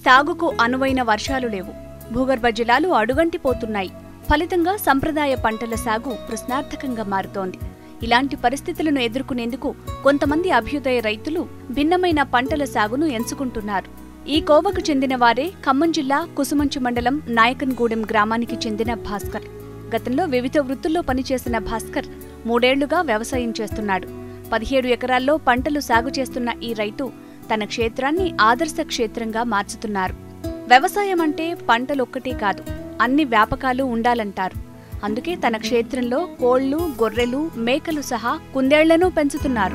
సాగుకు అనువైన వర్షాలు లేవు భూగర్భ జలాలు అడుగంటిపోతున్నాయి ఫలితంగా సంప్రదాయ పంటల సాగు ప్రశ్నార్థకంగా మారుతోంది ఇలాంటి పరిస్థితులను ఎదుర్కొనేందుకు కొంతమంది అభ్యుదయ రైతులు భిన్నమైన పంటల సాగును ఎంచుకుంటున్నారు ఈ కోవకు చెందిన వారే ఖమ్మం జిల్లా కుసుమంచి మండలం నాయకన్గూడెం గ్రామానికి చెందిన భాస్కర్ గతంలో వివిధ వృత్తుల్లో పనిచేసిన భాస్కర్ మూడేళ్లుగా వ్యవసాయం చేస్తున్నాడు పదిహేడు ఎకరాల్లో పంటలు సాగు చేస్తున్న ఈ రైతు తన క్షేత్రాన్ని ఆదర్శ క్షేత్రంగా మార్చుతున్నారు వ్యవసాయం అంటే పంటలొక్కటే కాదు అన్ని వ్యాపకాలు ఉండాలంటారు అందుకే తన క్షేత్రంలో కోళ్లు గొర్రెలు మేకలు సహా కుందేళ్లను పెంచుతున్నారు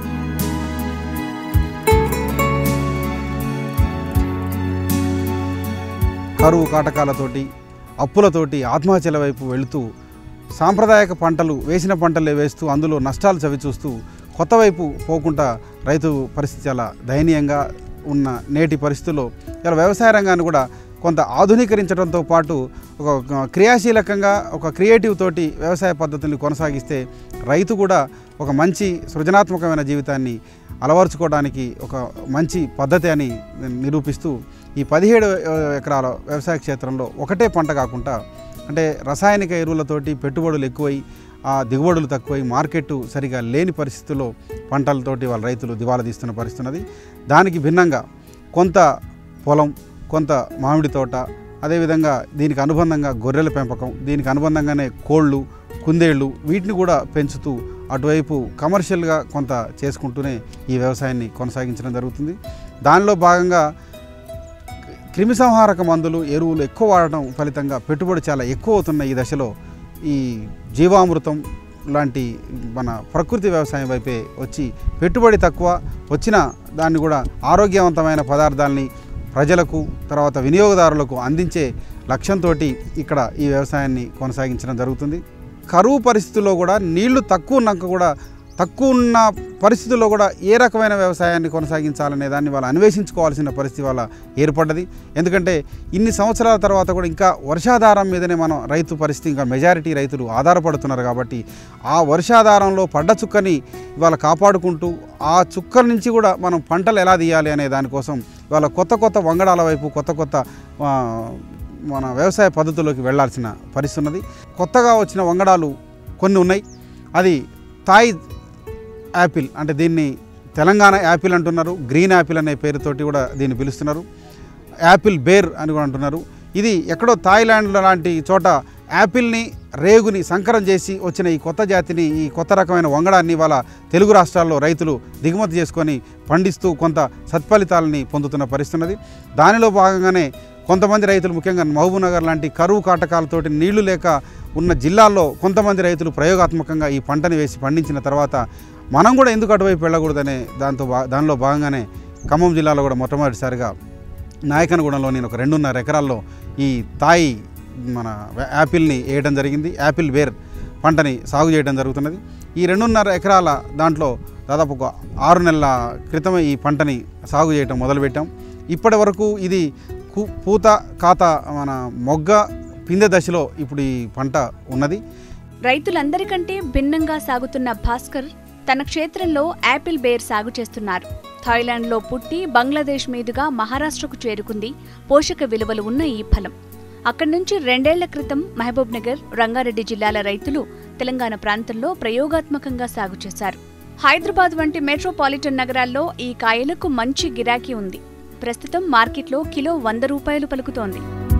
కరువు కాటకాలతోటి అప్పులతోటి ఆత్మహత్యల వైపు వెళుతూ సాంప్రదాయక పంటలు వేసిన పంటలే వేస్తూ అందులో నష్టాలు చవిచూస్తూ కొత్త వైపు పోకుండా రైతు పరిస్థితి చాలా దయనీయంగా ఉన్న నేటి పరిస్థితుల్లో ఇలా వ్యవసాయ రంగాన్ని కూడా కొంత ఆధునీకరించడంతో పాటు ఒక క్రియాశీలకంగా ఒక క్రియేటివ్ తోటి వ్యవసాయ పద్ధతుల్ని కొనసాగిస్తే రైతు కూడా ఒక మంచి సృజనాత్మకమైన జీవితాన్ని అలవర్చుకోవడానికి ఒక మంచి పద్ధతి అని నిరూపిస్తూ ఈ పదిహేడు ఎకరాల వ్యవసాయ క్షేత్రంలో ఒకటే పంట కాకుండా అంటే రసాయనిక ఎరువులతోటి పెట్టుబడులు ఎక్కువై ఆ దిగుబడులు తక్కువై మార్కెట్ సరిగా లేని పరిస్థితుల్లో పంటలతోటి వాళ్ళ రైతులు దివాలా తీస్తున్న పరిస్థితి ఉన్నది దానికి భిన్నంగా కొంత పొలం కొంత మామిడి తోట అదేవిధంగా దీనికి అనుబంధంగా గొర్రెల పెంపకం దీనికి అనుబంధంగానే కోళ్ళు కుందేళ్ళు వీటిని కూడా పెంచుతూ అటువైపు కమర్షియల్గా కొంత చేసుకుంటూనే ఈ వ్యవసాయాన్ని కొనసాగించడం జరుగుతుంది దానిలో భాగంగా క్రిమిసంహారక మందులు ఎరువులు ఎక్కువ వాడటం ఫలితంగా పెట్టుబడి చాలా ఎక్కువ అవుతున్న ఈ దశలో ఈ జీవామృతం లాంటి మన ప్రకృతి వ్యవసాయం వైపే వచ్చి పెట్టుబడి తక్కువ వచ్చిన దాన్ని కూడా ఆరోగ్యవంతమైన పదార్థాలని ప్రజలకు తర్వాత వినియోగదారులకు అందించే లక్ష్యంతో ఇక్కడ ఈ వ్యవసాయాన్ని కొనసాగించడం జరుగుతుంది కరువు పరిస్థితుల్లో కూడా నీళ్లు తక్కువ ఉన్నాక కూడా తక్కువ ఉన్న పరిస్థితుల్లో కూడా ఏ రకమైన వ్యవసాయాన్ని కొనసాగించాలనే దాన్ని వాళ్ళు అన్వేషించుకోవాల్సిన పరిస్థితి వాళ్ళ ఏర్పడ్డది ఎందుకంటే ఇన్ని సంవత్సరాల తర్వాత కూడా ఇంకా వర్షాధారం మీదనే మనం రైతు పరిస్థితి ఇంకా మెజారిటీ రైతులు ఆధారపడుతున్నారు కాబట్టి ఆ వర్షాధారంలో పడ్డ చుక్కని ఇవాళ కాపాడుకుంటూ ఆ చుక్కల నుంచి కూడా మనం పంటలు ఎలా తీయాలి అనే దానికోసం ఇవాళ కొత్త కొత్త వంగడాల వైపు కొత్త కొత్త ఆ, మన వ్యవసాయ పద్ధతుల్లోకి వెళ్లాల్సిన పరిస్థితి ఉన్నది కొత్తగా వచ్చిన వంగడాలు కొన్ని ఉన్నాయి అది తాయి యాపిల్ అంటే దీన్ని తెలంగాణ యాపిల్ అంటున్నారు గ్రీన్ యాపిల్ అనే పేరుతోటి కూడా దీన్ని పిలుస్తున్నారు యాపిల్ బేర్ అని కూడా అంటున్నారు ఇది ఎక్కడో థాయిలాండ్ లాంటి చోట యాపిల్ని రేగుని సంకరం చేసి వచ్చిన ఈ కొత్త జాతిని ఈ కొత్త రకమైన వంగడాన్ని వాళ్ళ తెలుగు రాష్ట్రాల్లో రైతులు దిగుమతి చేసుకొని పండిస్తూ కొంత సత్ఫలితాలని పొందుతున్న పరిస్థితి ఉన్నది దానిలో భాగంగానే కొంతమంది రైతులు ముఖ్యంగా మహబూబ్నగర్ లాంటి కరువు కాటకాలతోటి నీళ్లు లేక ఉన్న జిల్లాల్లో కొంతమంది రైతులు ప్రయోగాత్మకంగా ఈ పంటని వేసి పండించిన తర్వాత మనం కూడా ఎందుకు అటువైపు వెళ్ళకూడదనే దాంతో భా దానిలో భాగంగానే ఖమ్మం జిల్లాలో కూడా మొట్టమొదటిసారిగా నాయకనగూడెంలో నేను ఒక రెండున్నర ఎకరాల్లో ఈ తాయి మన యాపిల్ని వేయడం జరిగింది యాపిల్ వేర్ పంటని సాగు చేయడం జరుగుతున్నది ఈ రెండున్నర ఎకరాల దాంట్లో దాదాపు ఒక ఆరు నెలల క్రితమే ఈ పంటని సాగు చేయటం మొదలుపెట్టాం ఇప్పటి వరకు ఇది కు- పూత కాత మన మొగ్గ పిందె దశలో ఇప్పుడు ఈ పంట ఉన్నది రైతులందరికంటే భిన్నంగా సాగుతున్న భాస్కర్ తన క్షేత్రంలో యాపిల్ బేర్ సాగు చేస్తున్నారు థాయిలాండ్లో పుట్టి బంగ్లాదేశ్ మీదుగా మహారాష్ట్రకు చేరుకుంది పోషక విలువలు ఉన్న ఈ ఫలం అక్కడి నుంచి రెండేళ్ల క్రితం మహబూబ్ నగర్ రంగారెడ్డి జిల్లాల రైతులు తెలంగాణ ప్రాంతంలో ప్రయోగాత్మకంగా సాగు చేశారు హైదరాబాద్ వంటి మెట్రోపాలిటన్ నగరాల్లో ఈ కాయలకు మంచి గిరాకీ ఉంది ప్రస్తుతం మార్కెట్లో కిలో వంద రూపాయలు పలుకుతోంది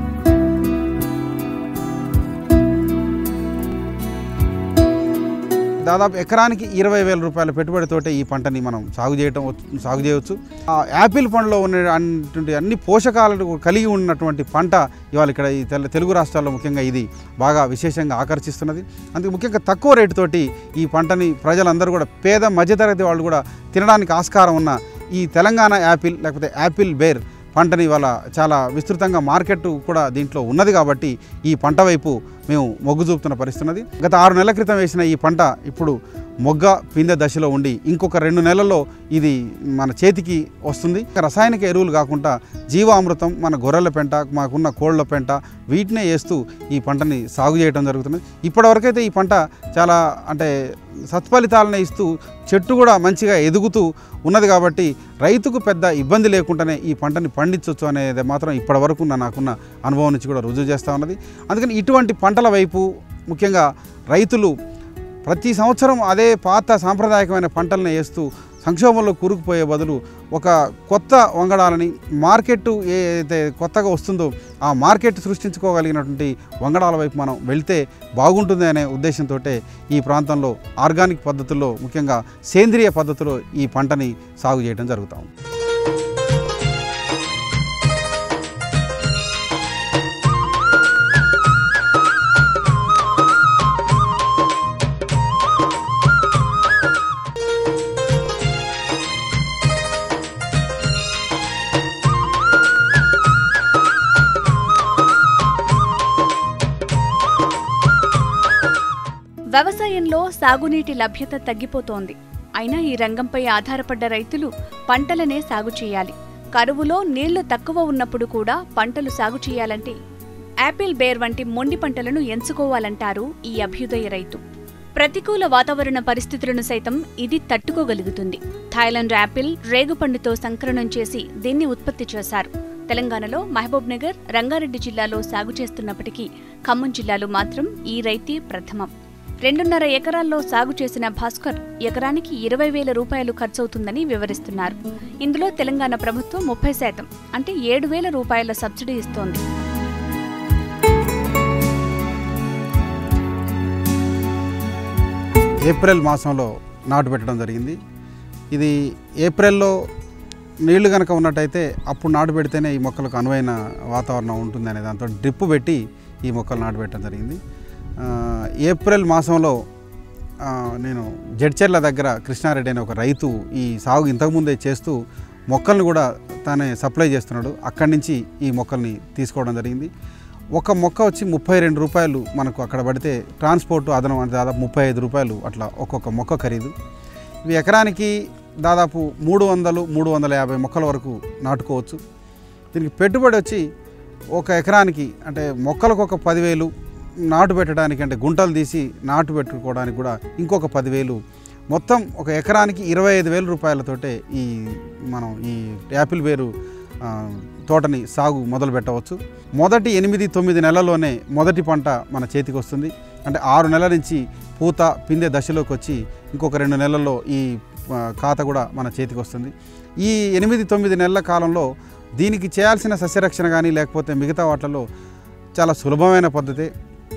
దాదాపు ఎకరానికి ఇరవై వేల రూపాయల పెట్టుబడితోటే ఈ పంటని మనం సాగు చేయటం వచ్చు- సాగు చేయవచ్చు ఆ యాపిల్ పండులో ఉన్నటువంటి అన్ని పోషకాలను కలిగి ఉన్నటువంటి పంట ఇవాళ ఇక్కడ ఈ తెల- తెలుగు రాష్ట్రాల్లో ముఖ్యంగా ఇది బాగా విశేషంగా ఆకర్షిస్తున్నది అందుకే ముఖ్యంగా తక్కువ రేటుతోటి ఈ పంటని ప్రజలందరూ కూడా పేద మధ్యతరగతి వాళ్ళు కూడా తినడానికి ఆస్కారం ఉన్న ఈ తెలంగాణ యాపిల్ లేకపోతే యాపిల్ బేర్ పంటని ఇవాళ చాలా విస్తృతంగా మార్కెట్ కూడా దీంట్లో ఉన్నది కాబట్టి ఈ పంట వైపు మేము మొగ్గు చూపుతున్న పరిస్థితి ఉన్నది గత ఆరు నెలల క్రితం వేసిన ఈ పంట ఇప్పుడు మొగ్గ పిందె దశలో ఉండి ఇంకొక రెండు నెలల్లో ఇది మన చేతికి వస్తుంది రసాయనిక ఎరువులు కాకుండా జీవామృతం మన గొర్రెల పెంట మాకున్న కోళ్ళ పెంట వీటినే వేస్తూ ఈ పంటని సాగు చేయడం జరుగుతుంది ఇప్పటివరకైతే ఈ పంట చాలా అంటే సత్ఫలితాలను ఇస్తూ చెట్టు కూడా మంచిగా ఎదుగుతూ ఉన్నది కాబట్టి రైతుకు పెద్ద ఇబ్బంది లేకుండానే ఈ పంటని పండించవచ్చు అనేది మాత్రం ఇప్పటివరకు ఉన్న నాకున్న అనుభవం నుంచి కూడా రుజువు చేస్తూ ఉన్నది అందుకని ఇటువంటి పంటల వైపు ముఖ్యంగా రైతులు ప్రతి సంవత్సరం అదే పాత సాంప్రదాయకమైన పంటలను వేస్తూ సంక్షోభంలో కూరుకుపోయే బదులు ఒక కొత్త వంగడాలని మార్కెట్ ఏదైతే కొత్తగా వస్తుందో ఆ మార్కెట్ సృష్టించుకోగలిగినటువంటి వంగడాల వైపు మనం వెళ్తే బాగుంటుంది అనే ఉద్దేశంతో ఈ ప్రాంతంలో ఆర్గానిక్ పద్ధతుల్లో ముఖ్యంగా సేంద్రియ పద్ధతిలో ఈ పంటని సాగు చేయడం జరుగుతాం వ్యవసాయంలో సాగునీటి లభ్యత తగ్గిపోతోంది అయినా ఈ రంగంపై ఆధారపడ్డ రైతులు పంటలనే సాగు చేయాలి కరువులో నీళ్లు తక్కువ ఉన్నప్పుడు కూడా పంటలు సాగు చేయాలంటే యాపిల్ బేర్ వంటి మొండి పంటలను ఎంచుకోవాలంటారు ఈ అభ్యుదయ రైతు ప్రతికూల వాతావరణ పరిస్థితులను సైతం ఇది తట్టుకోగలుగుతుంది థాయిలాండ్ యాపిల్ రేగుపండుతో సంకలనం చేసి దీన్ని ఉత్పత్తి చేశారు తెలంగాణలో మహబూబ్ నగర్ రంగారెడ్డి జిల్లాలో సాగు చేస్తున్నప్పటికీ ఖమ్మం జిల్లాలో మాత్రం ఈ రైతే ప్రథమం రెండున్నర ఎకరాల్లో సాగు చేసిన భాస్కర్ ఎకరానికి ఇరవై వేల రూపాయలు ఖర్చవుతుందని వివరిస్తున్నారు ఇందులో తెలంగాణ ప్రభుత్వం ముప్పై శాతం అంటే ఏడు వేల రూపాయల సబ్సిడీ ఇస్తోంది ఏప్రిల్ మాసంలో నాటు పెట్టడం జరిగింది ఇది ఏప్రిల్లో నీళ్లు కనుక ఉన్నట్టయితే అప్పుడు నాటు పెడితేనే ఈ మొక్కలకు అనువైన వాతావరణం ఉంటుంది అనే దాంతో డ్రిప్ పెట్టి ఈ మొక్కలు నాటు పెట్టడం జరిగింది ఆ, ఏప్రిల్ మాసంలో ఆ, నేను జడ్చెర్ల దగ్గర కృష్ణారెడ్డి అనే ఒక రైతు ఈ సాగు ఇంతకుముందే చేస్తూ మొక్కల్ని కూడా తానే సప్లై చేస్తున్నాడు అక్కడి నుంచి ఈ మొక్కల్ని తీసుకోవడం జరిగింది ఒక మొక్క వచ్చి ముప్పై రెండు రూపాయలు మనకు అక్కడ పడితే ట్రాన్స్పోర్ట్ అదనం అంటే దాదాపు ముప్పై ఐదు రూపాయలు అట్లా ఒక్కొక్క మొక్క ఖరీదు ఇవి ఎకరానికి దాదాపు మూడు వందలు మూడు వందల యాభై మొక్కల వరకు నాటుకోవచ్చు దీనికి పెట్టుబడి వచ్చి ఒక ఎకరానికి అంటే మొక్కలకు ఒక పదివేలు నాటు పెట్టడానికి అంటే గుంటలు తీసి నాటు పెట్టుకోవడానికి కూడా ఇంకొక పదివేలు మొత్తం ఒక ఎకరానికి ఇరవై ఐదు వేల రూపాయలతోటే ఈ మనం ఈ యాపిల్ వేరు ఆ, తోటని సాగు మొదలు పెట్టవచ్చు మొదటి ఎనిమిది తొమ్మిది నెలల్లోనే మొదటి పంట మన చేతికి వస్తుంది అంటే ఆరు నెలల నుంచి పూత పిందె దశలోకి వచ్చి ఇంకొక రెండు నెలల్లో ఈ ఆ, ఖాత కూడా మన చేతికి వస్తుంది ఈ ఎనిమిది తొమ్మిది నెలల కాలంలో దీనికి చేయాల్సిన సస్యరక్షణ కానీ లేకపోతే మిగతా వాటిల్లో చాలా సులభమైన పద్ధతే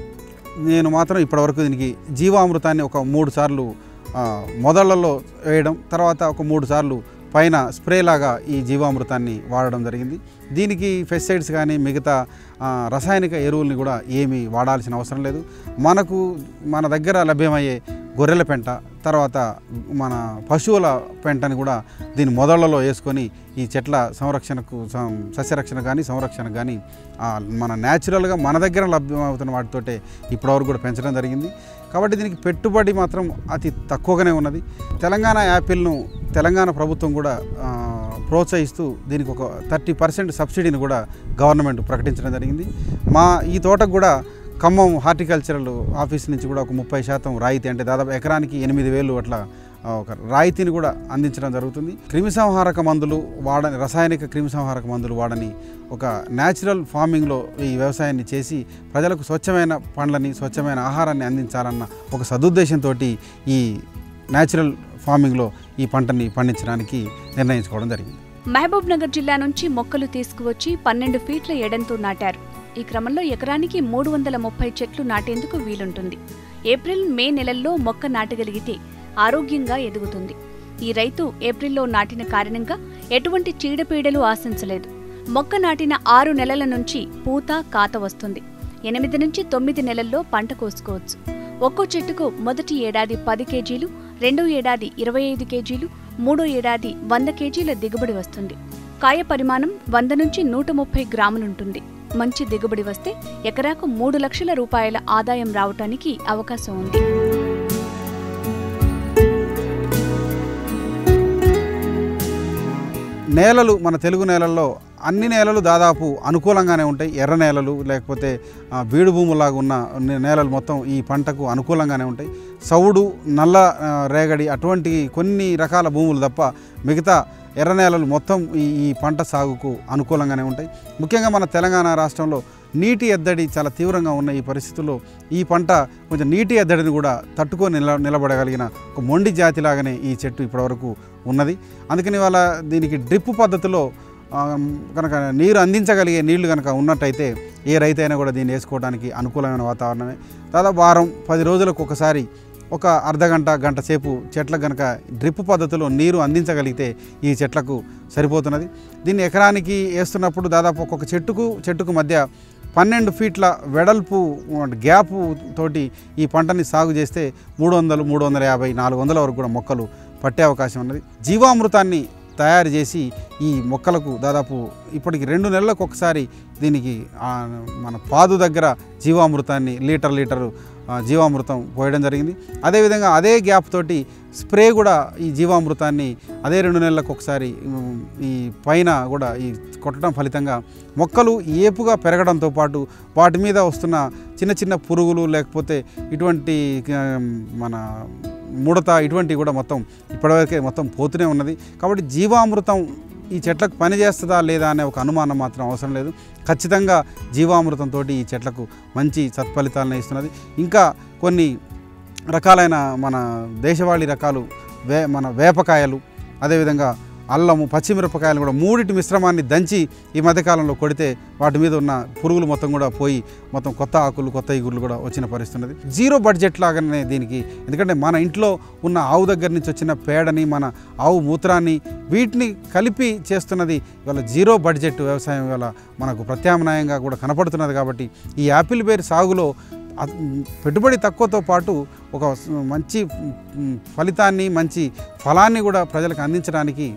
నేను మాత్రం ఇప్పటివరకు దీనికి జీవామృతాన్ని ఒక మూడు సార్లు ఆ, మొదళ్లలో వేయడం తర్వాత ఒక మూడు సార్లు పైన స్ప్రే లాగా ఈ జీవామృతాన్ని వాడడం జరిగింది దీనికి పెస్టిసైడ్స్ కానీ మిగతా ఆ, రసాయనిక ఎరువుల్ని కూడా ఏమీ వాడాల్సిన అవసరం లేదు మనకు మన దగ్గర లభ్యమయ్యే గొర్రెల పెంట తర్వాత మన పశువుల పెంటని కూడా దీని మొదళ్లలో వేసుకొని ఈ చెట్ల సంరక్షణకు సం- సస్యరక్షణ కానీ సంరక్షణ కానీ ఆ, మన న్యాచురల్గా మన దగ్గర లభ్యమవుతున్న వాటితోటే ఇప్పటివరకు కూడా పెంచడం జరిగింది కాబట్టి దీనికి పెట్టుబడి మాత్రం అతి తక్కువగానే ఉన్నది తెలంగాణ యాపిల్ను తెలంగాణ ప్రభుత్వం కూడా ఆ, ప్రోత్సహిస్తూ దీనికి ఒక థర్టీ పర్సెంట్ సబ్సిడీని కూడా గవర్నమెంట్ ప్రకటించడం జరిగింది మా ఈ తోటకు కూడా ఖమ్మం హార్టికల్చరల్ ఆఫీస్ నుంచి కూడా ఒక ముప్పై శాతం రాయితీ అంటే దాదాపు ఎకరానికి ఎనిమిది వేలు అట్లా ఆ, ఒక రాయితీని కూడా అందించడం జరుగుతుంది క్రిమిసంహారక మందులు వాడని రసాయనిక క్రిమిసంహారక మందులు వాడని ఒక న్యాచురల్ ఫార్మింగ్లో ఈ వ్యవసాయాన్ని చేసి ప్రజలకు స్వచ్ఛమైన పండ్లని స్వచ్ఛమైన ఆహారాన్ని అందించాలన్న ఒక సదుద్దేశంతో ఈ న్యాచురల్ ఫార్మింగ్లో ఈ పంటని పండించడానికి నిర్ణయించుకోవడం జరిగింది మహబూబ్ నగర్ జిల్లా నుంచి మొక్కలు తీసుకువచ్చి పన్నెండు ఫీట్ల ఎడంతో నాటారు ఈ క్రమంలో ఎకరానికి మూడు వందల ముప్పై చెట్లు నాటేందుకు వీలుంటుంది ఏప్రిల్ మే నెలల్లో మొక్క నాటగలిగితే ఆరోగ్యంగా ఎదుగుతుంది ఈ రైతు ఏప్రిల్లో నాటిన కారణంగా ఎటువంటి చీడపీడలు ఆశించలేదు మొక్క నాటిన ఆరు నెలల నుంచి పూత కాత వస్తుంది ఎనిమిది నుంచి తొమ్మిది నెలల్లో పంట కోసుకోవచ్చు ఒక్కో చెట్టుకు మొదటి ఏడాది పది కేజీలు రెండో ఏడాది ఇరవై ఐదు కేజీలు మూడో ఏడాది వంద కేజీల దిగుబడి వస్తుంది కాయ పరిమాణం వంద నుంచి నూట ముప్పై గ్రాములుంటుంది మంచి దిగుబడి వస్తే ఎకరాకు మూడు లక్షల రూపాయల ఆదాయం రావటానికి అవకాశం ఉంది నేలలు మన తెలుగు నేలల్లో అన్ని నేలలు దాదాపు అనుకూలంగానే ఉంటాయి ఎర్ర నేలలు లేకపోతే ఆ, బీడు భూములాగా ఉన్న నే- నేలలు మొత్తం ఈ పంటకు అనుకూలంగానే ఉంటాయి సౌడు నల్ల ఆ, రేగడి అటువంటి కొన్ని రకాల భూములు తప్ప మిగతా ఎర్ర నేలలు మొత్తం ఈ ఈ పంట సాగుకు అనుకూలంగానే ఉంటాయి ముఖ్యంగా మన తెలంగాణ రాష్ట్రంలో నీటి ఎద్దడి చాలా తీవ్రంగా ఉన్న ఈ పరిస్థితుల్లో ఈ పంట కొంచెం నీటి ఎద్దడిని కూడా తట్టుకొని నిల నిలబడగలిగిన ఒక మొండి జాతిలాగానే ఈ చెట్టు ఇప్పటివరకు ఉన్నది అందుకని వాళ్ళ దీనికి డ్రిప్ పద్ధతిలో ఆ, కనుక నీరు అందించగలిగే నీళ్లు కనుక ఉన్నట్టయితే ఏ రైతైనా కూడా దీన్ని వేసుకోవడానికి అనుకూలమైన వాతావరణమే దాదాపు వారం పది రోజులకు ఒకసారి ఒక అర్ధ గంట గంట సేపు చెట్లకు కనుక డ్రిప్ పద్ధతిలో నీరు అందించగలిగితే ఈ చెట్లకు సరిపోతున్నది దీన్ని ఎకరానికి వేస్తున్నప్పుడు దాదాపు ఒక్కొక్క చెట్టుకు చెట్టుకు మధ్య పన్నెండు ఫీట్ల వెడల్పు గ్యాప్ తోటి ఈ పంటని సాగు చేస్తే మూడు వందలు మూడు వందల యాభై నాలుగు వందల వరకు కూడా మొక్కలు పట్టే అవకాశం ఉన్నది జీవామృతాన్ని తయారు చేసి ఈ మొక్కలకు దాదాపు ఇప్పటికి రెండు నెలలకు ఒకసారి దీనికి ఆ, మన పాదు దగ్గర జీవామృతాన్ని లీటర్ లీటరు ఆ, జీవామృతం పోయడం జరిగింది అదేవిధంగా అదే గ్యాప్ తోటి స్ప్రే కూడా ఈ జీవామృతాన్ని అదే రెండు నెలలకు ఒకసారి ఉమ్, ఈ పైన కూడా ఈ కొట్టడం ఫలితంగా మొక్కలు ఏపుగా పెరగడంతో పాటు వాటి మీద వస్తున్న చిన్న చిన్న పురుగులు లేకపోతే ఇటువంటి ఆ, మన ముడత ఇటువంటివి కూడా మొత్తం ఇప్పటివరకే మొత్తం పోతూనే ఉన్నది కాబట్టి జీవామృతం ఈ చెట్లకు పని చేస్తుందా లేదా అనే ఒక అనుమానం మాత్రం అవసరం లేదు ఖచ్చితంగా జీవామృతంతో ఈ చెట్లకు మంచి సత్ఫలితాలను ఇస్తున్నది ఇంకా కొన్ని రకాలైన మన దేశవాళీ రకాలు వే మన వేపకాయలు అదేవిధంగా అల్లము పచ్చిమిరపకాయలు కూడా మూడిటి మిశ్రమాన్ని దంచి ఈ మధ్యకాలంలో కొడితే వాటి మీద ఉన్న పురుగులు మొత్తం కూడా పోయి మొత్తం కొత్త ఆకులు కొత్త ఇగుర్లు కూడా వచ్చిన పరిస్థితి ఉన్నది జీరో బడ్జెట్ లాగానే దీనికి ఎందుకంటే మన ఇంట్లో ఉన్న ఆవు దగ్గర నుంచి వచ్చిన పేడని మన ఆవు మూత్రాన్ని వీటిని కలిపి చేస్తున్నది ఇవాళ జీరో బడ్జెట్ వ్యవసాయం ఇవాళ మనకు ప్రత్యామ్నాయంగా కూడా కనపడుతున్నది కాబట్టి ఈ యాపిల్ బేర్ సాగులో అ- పెట్టుబడి తక్కువతో పాటు ఒక స్- మంచి మ్, ఫలితాన్ని మంచి ఫలాన్ని కూడా ప్రజలకు అందించడానికి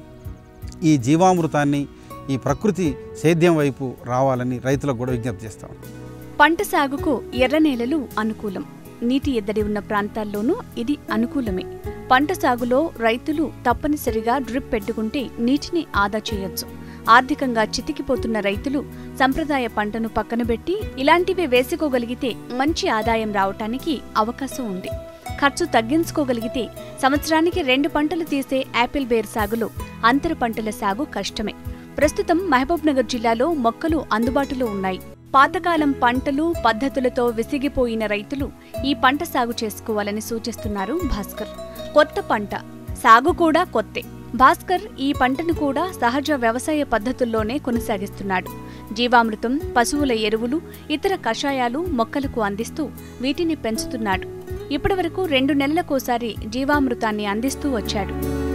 ఈ జీవామృతాన్ని ఈ ప్రకృతి సేద్యం వైపు రావాలని రైతులకు కూడా విజ్ఞప్తి చేస్తాం పంట సాగుకు ఎర్ర నేలలు అనుకూలం నీటి ఎద్దడి ఉన్న ప్రాంతాల్లోనూ ఇది అనుకూలమే పంట సాగులో రైతులు తప్పనిసరిగా డ్రిప్ పెట్టుకుంటే నీటిని ఆదా చేయొచ్చు ఆర్థికంగా చితికిపోతున్న రైతులు సంప్రదాయ పంటను పక్కనబెట్టి ఇలాంటివే వేసుకోగలిగితే మంచి ఆదాయం రావటానికి అవకాశం ఉంది ఖర్చు తగ్గించుకోగలిగితే సంవత్సరానికి రెండు పంటలు తీసే యాపిల్ బేర్ సాగులో అంతర పంటల సాగు కష్టమే ప్రస్తుతం మహబూబ్నగర్ జిల్లాలో మొక్కలు అందుబాటులో ఉన్నాయి పాతకాలం పంటలు పద్ధతులతో విసిగిపోయిన రైతులు ఈ పంట సాగు చేసుకోవాలని సూచిస్తున్నారు భాస్కర్ కొత్త పంట సాగు కూడా కొత్తే భాస్కర్ ఈ పంటను కూడా సహజ వ్యవసాయ పద్ధతుల్లోనే కొనసాగిస్తున్నాడు జీవామృతం పశువుల ఎరువులు ఇతర కషాయాలు మొక్కలకు అందిస్తూ వీటిని పెంచుతున్నాడు ఇప్పటివరకు రెండు నెలలకోసారి జీవామృతాన్ని అందిస్తూ వచ్చాడు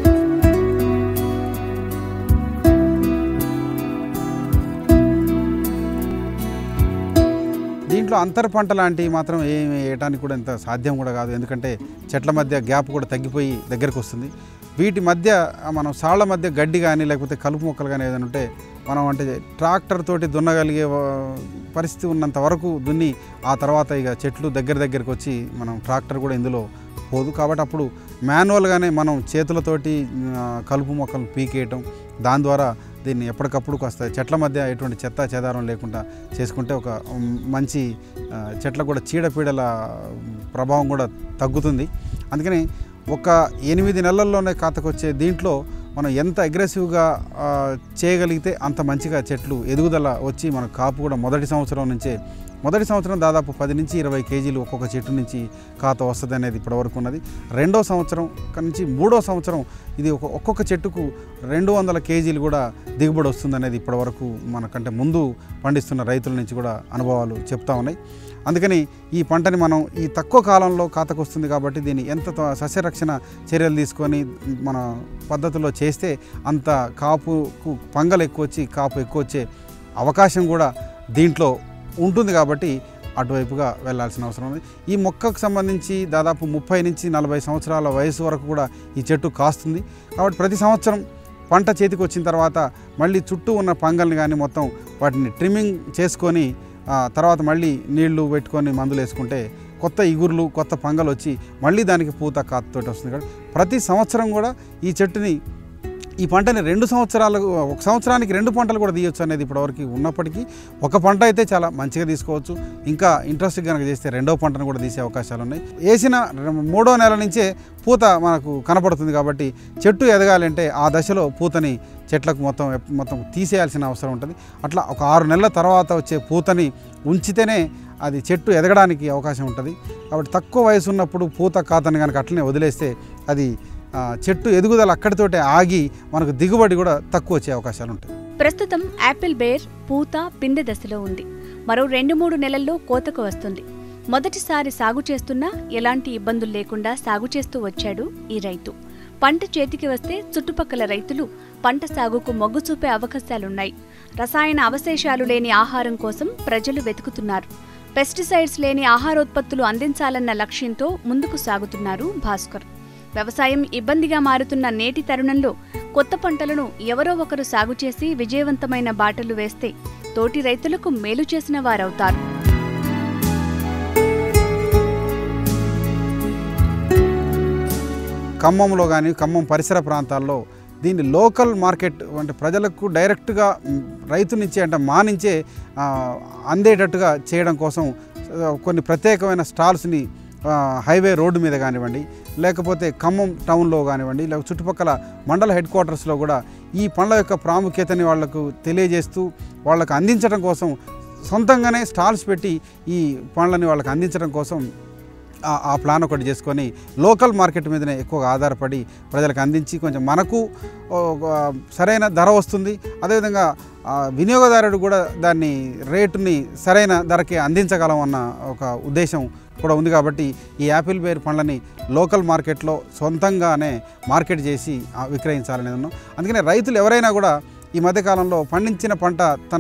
దీంట్లో అంతర పంట లాంటివి మాత్రం ఏమి వేయడానికి కూడా ఇంత సాధ్యం కూడా కాదు ఎందుకంటే చెట్ల మధ్య గ్యాప్ కూడా తగ్గిపోయి దగ్గరకు వస్తుంది వీటి మధ్య మనం సాళ్ల మధ్య గడ్డి కానీ లేకపోతే కలుపు మొక్కలు కానీ ఏదైనా ఉంటే మనం అంటే ట్రాక్టర్ తోటి దున్నగలిగే ఆ, పరిస్థితి ఉన్నంత వరకు దున్ని ఆ తర్వాత ఇక చెట్లు దగ్గర దగ్గరకు వచ్చి మనం ట్రాక్టర్ కూడా ఇందులో పోదు కాబట్టి అప్పుడు మాన్యువల్గానే మనం చేతులతోటి ఆ, కలుపు మొక్కలు పీకేయటం దాని ద్వారా దీన్ని ఎప్పటికప్పుడు కాస్త చెట్ల మధ్య ఎటువంటి చెత్త చెదారం లేకుండా చేసుకుంటే ఒక ఉమ్, మంచి ఆ, చెట్లకు కూడా చీడపీడల ప్రభావం కూడా తగ్గుతుంది అందుకని ఒక ఎనిమిది నెలల్లోనే కాతకొచ్చే దీంట్లో మనం ఎంత అగ్రెసివ్గా ఆ, చేయగలిగితే అంత మంచిగా చెట్లు ఎదుగుదల వచ్చి మన కాపు కూడా మొదటి సంవత్సరం నుంచే మొదటి సంవత్సరం దాదాపు పది నుంచి ఇరవై కేజీలు ఒక్కొక్క చెట్టు నుంచి కాత వస్తుంది అనేది ఇప్పటివరకు ఉన్నది రెండో సంవత్సరం నుంచి మూడో సంవత్సరం ఇది ఒక ఒక్కొక్క చెట్టుకు రెండు వందల కేజీలు కూడా దిగుబడి వస్తుంది అనేది ఇప్పటివరకు మనకంటే ముందు పండిస్తున్న రైతుల నుంచి కూడా అనుభవాలు చెప్తా ఉన్నాయి అందుకని ఈ పంటని మనం ఈ తక్కువ కాలంలో కాతకొస్తుంది కాబట్టి దీన్ని ఎంత త్వ- సస్యరక్షణ చర్యలు తీసుకొని మన పద్ధతిలో చేస్తే అంత కాపుకు పంగలు ఎక్కువ వచ్చి కాపు ఎక్కువ వచ్చే అవకాశం కూడా దీంట్లో ఉంటుంది కాబట్టి అటువైపుగా వెళ్ళాల్సిన అవసరం ఉంది ఈ మొక్కకు సంబంధించి దాదాపు ముప్పై నుంచి నలభై సంవత్సరాల వయసు వరకు కూడా ఈ చెట్టు కాస్తుంది కాబట్టి ప్రతి సంవత్సరం పంట చేతికి వచ్చిన తర్వాత మళ్ళీ చుట్టూ ఉన్న పంగల్ని కానీ మొత్తం వాటిని ట్రిమ్మింగ్ చేసుకొని ఆ, తర్వాత మళ్ళీ నీళ్లు పెట్టుకొని మందులు వేసుకుంటే కొత్త ఇగుర్లు కొత్త పంగలు వచ్చి మళ్ళీ దానికి పూత కాతతోటి వస్తుంది కాబట్టి ప్రతి సంవత్సరం కూడా ఈ చెట్టుని ఈ పంటని రెండు సంవత్సరాలు ఒక సంవత్సరానికి రెండు పంటలు కూడా తీయొచ్చు అనేది ఇప్పటివరకు ఉన్నప్పటికీ ఒక పంట అయితే చాలా మంచిగా తీసుకోవచ్చు ఇంకా ఇంట్రెస్ట్ కనుక చేస్తే రెండో పంటను కూడా తీసే అవకాశాలు ఉన్నాయి వేసిన రె- మూడో నెల నుంచే పూత మనకు కనపడుతుంది కాబట్టి చెట్టు ఎదగాలంటే ఆ దశలో పూతని చెట్లకు మొత్తం ఎప్- మొత్తం తీసేయాల్సిన అవసరం ఉంటుంది అట్లా ఒక ఆరు నెలల తర్వాత వచ్చే పూతని ఉంచితేనే అది చెట్టు ఎదగడానికి అవకాశం ఉంటుంది కాబట్టి తక్కువ వయసు ఉన్నప్పుడు పూత కాతని కనుక అట్లనే వదిలేస్తే అది ఆ, చెట్టు ఎదుగుదల అక్కడితోటే ఆగి మనకు దిగుబడి కూడా తక్కువ వచ్చే అవకాశాలు ఉంటాయి ప్రస్తుతం యాపిల్ బేర్ పూత పిందె దశలో ఉంది మరో రెండు మూడు నెలల్లో కోతకు వస్తుంది మొదటిసారి సాగు చేస్తున్నా ఎలాంటి ఇబ్బందులు లేకుండా సాగు చేస్తూ వచ్చాడు ఈ రైతు పంట చేతికి వస్తే చుట్టుపక్కల రైతులు పంట సాగుకు మొగ్గు చూపే అవకాశాలున్నాయి రసాయన అవశేషాలు లేని ఆహారం కోసం ప్రజలు వెతుకుతున్నారు పెస్టిసైడ్స్ లేని ఆహారోత్పత్తులు అందించాలన్న లక్ష్యంతో ముందుకు సాగుతున్నారు భాస్కర్ వ్యవసాయం ఇబ్బందిగా మారుతున్న నేటి తరుణంలో కొత్త పంటలను ఎవరో ఒకరు సాగు చేసి విజయవంతమైన బాటలు వేస్తే తోటి రైతులకు మేలు చేసిన వారవుతారు ఖమ్మంలో కానీ ఖమ్మం పరిసర ప్రాంతాల్లో దీన్ని లోకల్ మార్కెట్ అంటే ప్రజలకు డైరెక్ట్గా మ్, రైతు నుంచి అంటే మా నుంచే ఆ, అందేటట్టుగా చేయడం కోసం ఆ, కొన్ని ప్రత్యేకమైన స్టాల్స్ని ఆ, హైవే రోడ్డు మీద కానివ్వండి లేకపోతే ఖమ్మం టౌన్లో కానివ్వండి లేకపోతే చుట్టుపక్కల మండల హెడ్ క్వార్టర్స్లో కూడా ఈ పండ్ల యొక్క ప్రాముఖ్యతని వాళ్లకు తెలియజేస్తూ వాళ్ళకు అందించడం కోసం సొంతంగానే స్టాల్స్ పెట్టి ఈ పండ్లని వాళ్ళకి అందించడం కోసం ఆ- ఆ ప్లాన్ ఒకటి చేసుకొని లోకల్ మార్కెట్ మీదనే ఎక్కువగా ఆధారపడి ప్రజలకు అందించి కొంచెం మనకు ఓ, ఒక సరైన ధర వస్తుంది అదేవిధంగా ఆ, వినియోగదారుడు కూడా దాన్ని రేటుని సరైన ధరకి అందించగలం అన్న ఒక ఉద్దేశం కూడా ఉంది కాబట్టి ఈ యాపిల్ బేర్ పండ్లని లోకల్ మార్కెట్లో సొంతంగానే మార్కెట్ చేసి ఆ, విక్రయించాలనేది ఉన్నాం అందుకనే రైతులు ఎవరైనా కూడా ఈ మధ్యకాలంలో పండించిన పంట తన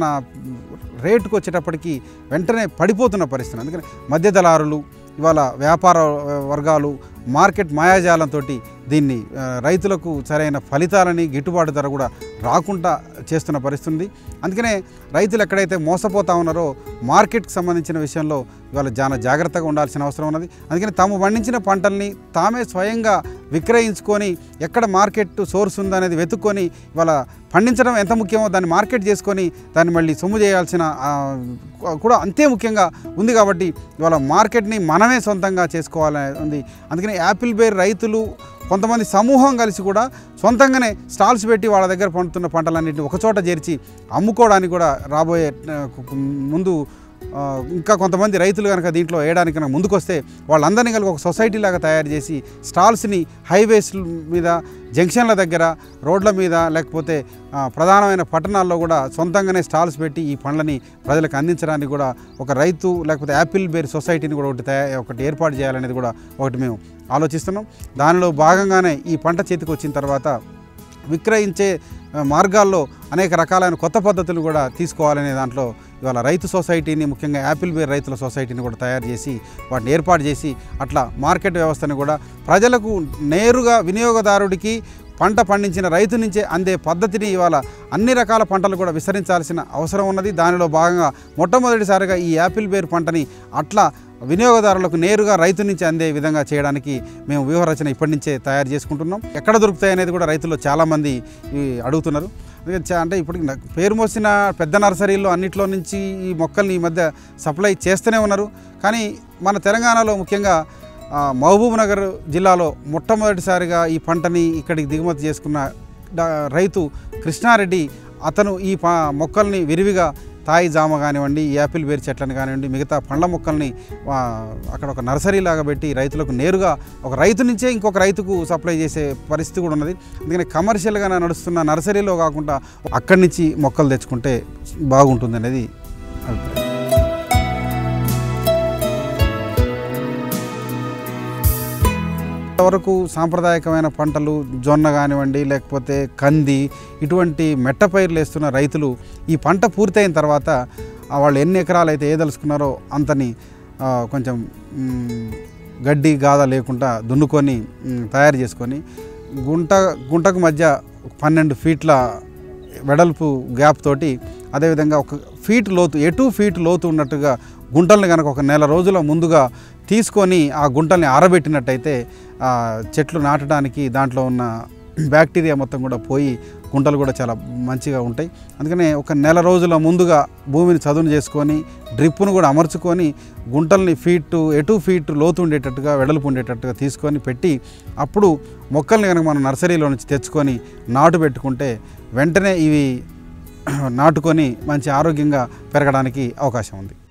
రేటుకు వచ్చేటప్పటికి వెంటనే పడిపోతున్న పరిస్థితి అందుకని మధ్య దళారులు ఇవాళ వ్యాపార వర్గాలు మార్కెట్ మాయాజాలంతో దీన్ని ఆ, రైతులకు సరైన ఫలితాలని గిట్టుబాటు ధర కూడా రాకుండా చేస్తున్న పరిస్థితి ఉంది అందుకనే రైతులు ఎక్కడైతే మోసపోతా ఉన్నారో మార్కెట్కి సంబంధించిన విషయంలో ఇవాళ చాలా జాగ్రత్తగా ఉండాల్సిన అవసరం ఉన్నది అందుకని తాము పండించిన పంటల్ని తామే స్వయంగా విక్రయించుకొని ఎక్కడ మార్కెట్ సోర్స్ ఉందనేది వెతుక్కొని ఇవాళ పండించడం ఎంత ముఖ్యమో దాన్ని మార్కెట్ చేసుకొని దాన్ని మళ్ళీ సొమ్ము చేయాల్సిన ఆ, కూడా అంతే ముఖ్యంగా ఉంది కాబట్టి ఇవాళ మార్కెట్ని మనమే సొంతంగా చేసుకోవాలని ఉంది అందుకని యాపిల్ బేర్ రైతులు కొంతమంది సమూహం కలిసి కూడా సొంతంగానే స్టాల్స్ పెట్టి వాళ్ళ దగ్గర పండుతున్న పంటలన్నింటినీ ఒకచోట చేర్చి అమ్ముకోవడానికి కూడా రాబోయే ఆ, ముందు ఆ, ఇంకా కొంతమంది రైతులు కనుక దీంట్లో వేయడానికి కనుక ముందుకొస్తే వాళ్ళందరినీ కలిపి ఒక సొసైటీ లాగా తయారు చేసి స్టాల్స్ని హైవేస్ మీద జంక్షన్ల దగ్గర రోడ్ల మీద లేకపోతే ఆ, ప్రధానమైన పట్టణాల్లో కూడా సొంతంగానే స్టాల్స్ పెట్టి ఈ పండ్లని ప్రజలకు అందించడానికి కూడా ఒక రైతు లేకపోతే యాపిల్ బేర్ సొసైటీని కూడా ఒకటి తయారు ఒకటి ఏర్పాటు చేయాలనేది కూడా ఒకటి మేము ఆలోచిస్తున్నాం దానిలో భాగంగానే ఈ పంట చేతికి వచ్చిన తర్వాత విక్రయించే ఆ, మార్గాల్లో అనేక రకాలైన కొత్త పద్ధతులు కూడా తీసుకోవాలనే దాంట్లో ఇవాళ రైతు సొసైటీని ముఖ్యంగా యాపిల్ బేర్ రైతుల సొసైటీని కూడా తయారు చేసి వాటిని ఏర్పాటు చేసి అట్లా మార్కెట్ వ్యవస్థను కూడా ప్రజలకు నేరుగా వినియోగదారుడికి పంట పండించిన రైతు నుంచే అందే పద్ధతిని ఇవాళ అన్ని రకాల పంటలు కూడా విస్తరించాల్సిన అవసరం ఉన్నది దానిలో భాగంగా మొట్టమొదటిసారిగా ఈ యాపిల్ బేర్ పంటని అట్లా వినియోగదారులకు నేరుగా రైతు నుంచి అందే విధంగా చేయడానికి మేము వ్యూహరచన ఇప్పటి నుంచే తయారు చేసుకుంటున్నాం ఎక్కడ దొరుకుతాయి అనేది కూడా రైతుల్లో చాలామంది ఈ అడుగుతున్నారు అందుకని చా- అంటే ఇప్పుడు నాకు పేరు మోసిన పెద్ద నర్సరీల్లో అన్నిట్లో నుంచి ఈ మొక్కల్ని ఈ మధ్య సప్లై చేస్తూనే ఉన్నారు కానీ మన తెలంగాణలో ముఖ్యంగా ఆ, మహబూబ్ నగర్ జిల్లాలో మొట్టమొదటిసారిగా ఈ పంటని ఇక్కడికి దిగుమతి చేసుకున్న డా- రైతు కృష్ణారెడ్డి అతను ఈ ప మొక్కల్ని విరివిగా తాయి జామ కానివ్వండి ఈ యాపిల్ బేర్ చెట్లను కానివ్వండి మిగతా పండ్ల మొక్కల్ని ఆ, అక్కడ ఒక నర్సరీ లాగా పెట్టి రైతులకు నేరుగా ఒక రైతు నుంచే ఇంకొక రైతుకు సప్లై చేసే పరిస్థితి కూడా ఉన్నది అందుకని కమర్షియల్గా నడుస్తున్న నర్సరీలో కాకుండా అక్కడి నుంచి మొక్కలు తెచ్చుకుంటే బాగుంటుంది అనేది అభిప్రాయం వరకు సాంప్రదాయకమైన పంటలు జొన్న కానివ్వండి లేకపోతే కంది ఇటువంటి మెట్ట పైర్లు వేస్తున్న రైతులు ఈ పంట పూర్తయిన తర్వాత ఆ వాళ్ళు ఎన్ని ఎకరాలు అయితే ఏదలుచుకున్నారో అంతని ఆ, కొంచెం మ్, గడ్డి గాథ లేకుండా దున్నుకొని మ్, తయారు చేసుకొని గుంట గుంటకు మధ్య పన్నెండు ఫీట్ల వెడల్పు గ్యాప్ తోటి అదేవిధంగా ఒక ఫీట్ లోతు ఎటు ఫీట్ లోతు ఉన్నట్టుగా గుంటల్ని కనుక ఒక నెల రోజుల ముందుగా తీసుకొని ఆ గుంటల్ని ఆరబెట్టినట్టయితే ఆ చెట్లు నాటడానికి దాంట్లో ఉన్న బ్యాక్టీరియా మొత్తం కూడా పోయి గుంటలు కూడా చాలా మంచిగా ఉంటాయి అందుకనే ఒక నెల రోజుల ముందుగా భూమిని చదును చేసుకొని డ్రిప్పును కూడా అమర్చుకొని గుంటల్ని ఫీట్ ఎటు ఫీట్ లోతు ఉండేటట్టుగా వెడల్పు ఉండేటట్టుగా తీసుకొని పెట్టి అప్పుడు మొక్కల్ని కనుక మనం నర్సరీలో నుంచి తెచ్చుకొని నాటు పెట్టుకుంటే వెంటనే ఇవి నాటుకొని మంచి ఆరోగ్యంగా పెరగడానికి అవకాశం ఉంది